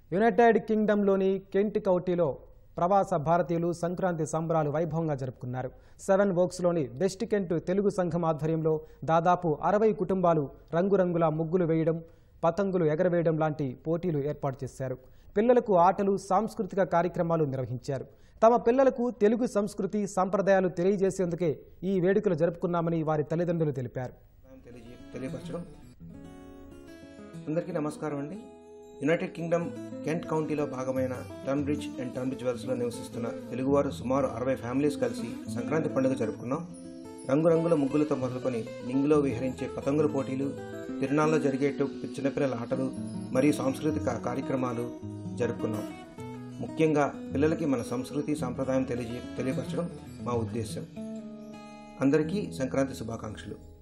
United కింగ్డమ్లోని Kent కౌంటీలో ప్రవాస భారతీయులు సంక్రాంతి సంబరాలు వైభవంగా జరుపుకున్నారు సెవెన్ వోక్స్లోని బెస్ట్ కెంట్ తెలుగు సంఘం ఆధ్వర్యంలో దాదాపు అరవై కుటుంబాలు రంగురంగుల ముగ్గులు వేయడం పతంగులు ఎగరవేయడం లాంటి పోటీలు ఏర్పాటు చేశారు పిల్లలకు ఆటలు సాంస్కృతిక కార్యక్రమాలు నిర్వహించారు తమ పిల్లలకు తెలుగు సంస్కృతి సంప్రదాయాలు తెలియజేసేందుకే ఈ వేడుకలు జరుపుకున్నామని వారి తల్లిదండ్రులు తెలిపారు తెలియజే తెలియపరచడం అందరికీ నమస్కారం అండి యునైటెడ్ కింగ్డమ్ కెంట్ కౌంటీలో భాగమైన టర్న్బ్రిడ్జ్ అండ్ టర్న్బ్రిడ్జ్ వెల్స్లో నివసిస్తున్న తెలుగువారు సుమారు అరవై ఫ్యామిలీస్ కలిసి సంక్రాంతి పండుగ జరుపుకున్నాం రంగురంగుల ముగ్గులతో మొదలుకొని నింగిలో విహరించే పతంగుల పోటీలు తిరునాళ్ళలో జరిగేటు చిన్నపిల్లల ఆటలు మరియు సాంస్కృతిక కార్యక్రమాలు జరుపుకున్నాం ముఖ్యంగా పిల్లలకి మన సంస్కృతి సాంప్రదాయం తెలియజే తెలియపరచడం మా ఉద్దేశం అందరికీ సంక్రాంతి శుభాకాంక్షలు